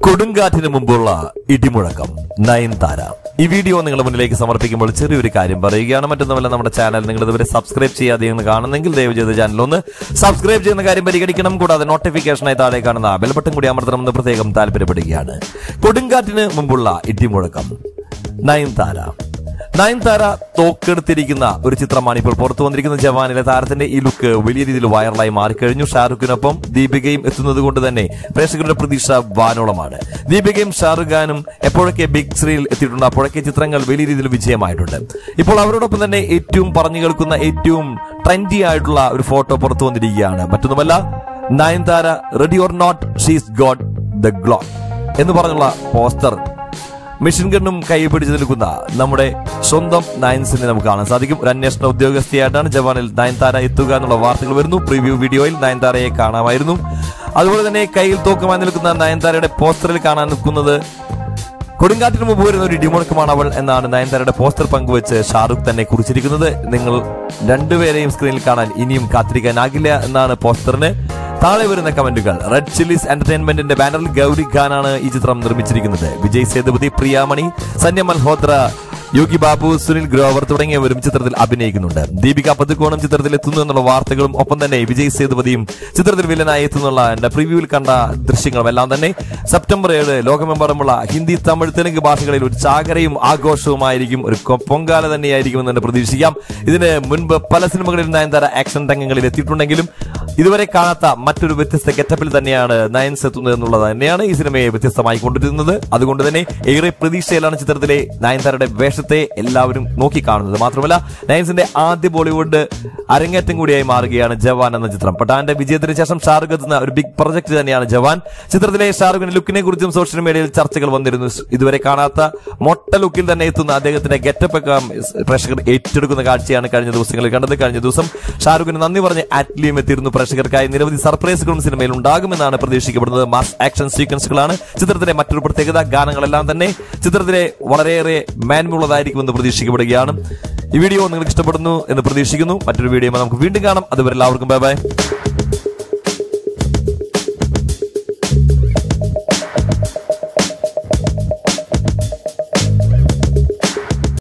കൊടുങ്കാറ്റിന് മുമ്പുള്ള ഇടിമുഴക്കം നയൻതാര ഈ വീഡിയോ നിങ്ങളുടെ മുന്നിലേക്ക് സമർപ്പിക്കുമ്പോൾ ചെറിയൊരു കാര്യം പറയുകയാണ് മറ്റൊന്നുമല്ല നമ്മുടെ ചാനൽ നിങ്ങൾ ഇതുവരെ സബ്സ്ക്രൈബ് ചെയ്യാതെയാണ് കാണുന്നെങ്കിൽ ദയവ് ചെയ്ത് ചാനൽ ഒന്ന് സബ്സ്ക്രൈബ് ചെയ്യുന്ന കാര്യം പരിഗണിക്കണം കൂടാതെ നോട്ടിഫിക്കേഷനായി താഴെ കാണുന്ന ബെൽ ബട്ടൺ കൂടി അമർത്തണമെന്ന് പ്രത്യേകം താല്പര്യപ്പെടുകയാണ് കൊടുങ്കാറ്റിന് മുമ്പുള്ള ഇടിമുഴക്കം നയൻതാര നയൻതാര തോക്കെടുത്തിരിക്കുന്ന ഒരു ചിത്രമാണ് ഇപ്പോൾ പുറത്തു വന്നിരിക്കുന്ന ജവാനിലെ താരത്തിന്റെ ഈ ലുക്ക് വലിയ രീതിയിൽ വൈറലായി മാറിക്കഴിഞ്ഞു ഷാറുഖിനൊപ്പം ദീപികയും എത്തുന്നത് കൊണ്ട് തന്നെ പ്രേക്ഷകരുടെ പ്രതീക്ഷ വാനോളമാണ് ദീപികയും ഷാറുഖ് ഖാനും എപ്പോഴൊക്കെ ബിഗ് സ്ക്രീനിൽ എത്തിയിട്ടുണ്ട് അപ്പോഴൊക്കെ ചിത്രങ്ങൾ വലിയ രീതിയിൽ വിജയമായിട്ടുണ്ട് ഇപ്പോൾ അവരോടൊപ്പം തന്നെ ഏറ്റവും പറഞ്ഞു കേൾക്കുന്ന ഏറ്റവും ട്രെൻഡി ആയിട്ടുള്ള ഒരു ഫോട്ടോ പുറത്തു വന്നിരിക്കുകയാണ് മറ്റൊന്നുമല്ല Nayanthara ready or not she's got the glow എന്ന് പറഞ്ഞുള്ള പോസ്റ്റർ മിഷൻ ഗണ്ണും കൈ പിടിച്ചു നിൽക്കുന്ന നമ്മുടെ സ്വന്തം നയൻസിനെ നമുക്ക് കാണാൻ സാധിക്കും ഒരു അന്വേഷണ ഉദ്യോഗസ്ഥയായിട്ടാണ് ജവാനിൽ നയൻതാര എത്തുക എന്നുള്ള വാർത്തകൾ വരുന്നു പ്രിവ്യൂ വീഡിയോയിൽ നയൻതാരയെ കാണാമായിരുന്നു അതുപോലെ തന്നെ കയ്യിൽ തോക്കുമായി നിൽക്കുന്ന നയൻതാരയുടെ പോസ്റ്ററിൽ കാണാൻ നിൽക്കുന്നത് കൊടുങ്കാറ്റിന് മുമ്പ് വരുന്ന ഒരു ഇടിമുഴക്കമാണ് അവൾ എന്നാണ് നയൻതാരയുടെ പോസ്റ്റർ പങ്കുവച്ച് ഷാറുഖ് തന്നെ കുറിച്ചിരിക്കുന്നത് നിങ്ങൾ രണ്ടുപേരെയും സ്ക്രീനിൽ കാണാൻ ഇനിയും കാത്തിരിക്കാനാകില്ല എന്നാണ് പോസ്റ്ററിന് താഴെ വരുന്ന കമന്റുകൾ റെഡ് ചില്ലീസ് എന്റർടൈൻമെന്റിന്റെ ബാനറിൽ ഗൗരി ഖാനാണ് ഈ ചിത്രം നിർമ്മിച്ചിരിക്കുന്നത് വിജയ് സേതുപതി പ്രിയാമണി സന്യ മൽഹോത്ര യോഗി ബാബു സുനിൽ ഗ്രോവർ തുടങ്ങിയവരും ചിത്രത്തിൽ അഭിനയിക്കുന്നുണ്ട് ദീപിക പതുക്കോണം ചിത്രത്തിൽ എത്തുന്നു എന്നുള്ള വാർത്തകളും ഒപ്പം തന്നെ വിജയ് സേതുപതിയും ചിത്രത്തിൽ വില്ലനായി എത്തുന്നുള്ള എന്റെ പ്രിവ്യൂവിൽ കണ്ട ദൃശ്യങ്ങളും എല്ലാം തന്നെ സെപ്റ്റംബർ ഏഴ് ലോകമെമ്പാടുമുള്ള ഹിന്ദി തമിഴ് തെലുങ്ക് ഭാഷകളിൽ ഒരു ചാകരയും ആഘോഷവുമായിരിക്കും ഒരു കൊ- പൊങ്കാല തന്നെയായിരിക്കും എന്ന് തന്നെ പ്രതീക്ഷിക്കാം ഇതിന് മുൻപ് പല സിനിമകളിൽ നയൻതാര ആക്ഷൻ രംഗങ്ങളിൽ എത്തിയിട്ടുണ്ടെങ്കിലും ഇതുവരെ കാണാത്ത മറ്റൊരു വ്യത്യസ്ത ഗെറ്റപ്പിൽ തന്നെയാണ് നയൻസ് എത്തുന്നത് എന്നുള്ളത് തന്നെയാണ് ഈ സിനിമയെ വ്യത്യസ്തമായി കൊണ്ടുവരുന്നത് അതുകൊണ്ട് തന്നെ ഏറെ പ്രതീക്ഷയിലാണ് ചിത്രത്തിലെ നയൻതാരയുടെ വേഷത്തെ എല്ലാവരും നോക്കിക്കാണുന്നത് മാത്രമല്ല നയൻസിന്റെ ആദ്യ ബോളിവുഡ് അരങ്ങേറ്റം കൂടിയായി മാറുകയാണ് ജവാൻ എന്ന ചിത്രം പട്ടാന്റെ വിജയത്തിന് ശേഷം ഷാറുഖ് എത്തുന്ന ഒരു ബിഗ് പ്രൊജക്ട് തന്നെയാണ് ജവാൻ ചിത്രത്തിലെ ഷാറുഖിന്റെ ലുക്കിനെ കുറിച്ചും സോഷ്യൽ മീഡിയയിൽ ചർച്ചകൾ വന്നിരുന്നു ഇതുവരെ കാണാത്ത മൊട്ട ലുക്കിൽ തന്നെ എത്തുന്ന അദ്ദേഹത്തിന്റെ ഗെറ്റപ്പ് ഒക്കെ പ്രേക്ഷകർ ഏറ്റെടുക്കുന്ന കാഴ്ചയാണ് കഴിഞ്ഞ ദിവസങ്ങളിൽ കണ്ടത് കഴിഞ്ഞ ദിവസം ഷാറുഖിന് നന്ദി പറഞ്ഞ് ആറ്റ്ലിയും എത്തിയിരുന്നു പ്രേക്ഷകർക്കായി നിരവധി സർപ്രൈസുകളും സിനിമയിൽ ഉണ്ടാകുമെന്നാണ് പ്രതീക്ഷിക്കപ്പെടുന്നത് മാസ് ആക്ഷൻ സീക്വൻസുകളാണ് ചിത്രത്തിലെ മറ്റൊരു പ്രത്യേകത ഗാനങ്ങളെല്ലാം തന്നെ ചിത്രത്തിലെ വളരെയേറെ മാൻമുള്ളതായിരിക്കുമെന്ന് പ്രതീക്ഷിക്കപ്പെടുകയാണ് ഈ വീഡിയോ നിങ്ങൾക്ക് ഇഷ്ടപ്പെടുന്നു എന്ന് പ്രതീക്ഷിക്കുന്നു മറ്റൊരു വീഡിയോ നമുക്ക് വീണ്ടും കാണാം അതുവരെ എല്ലാവർക്കും ബൈ ബൈ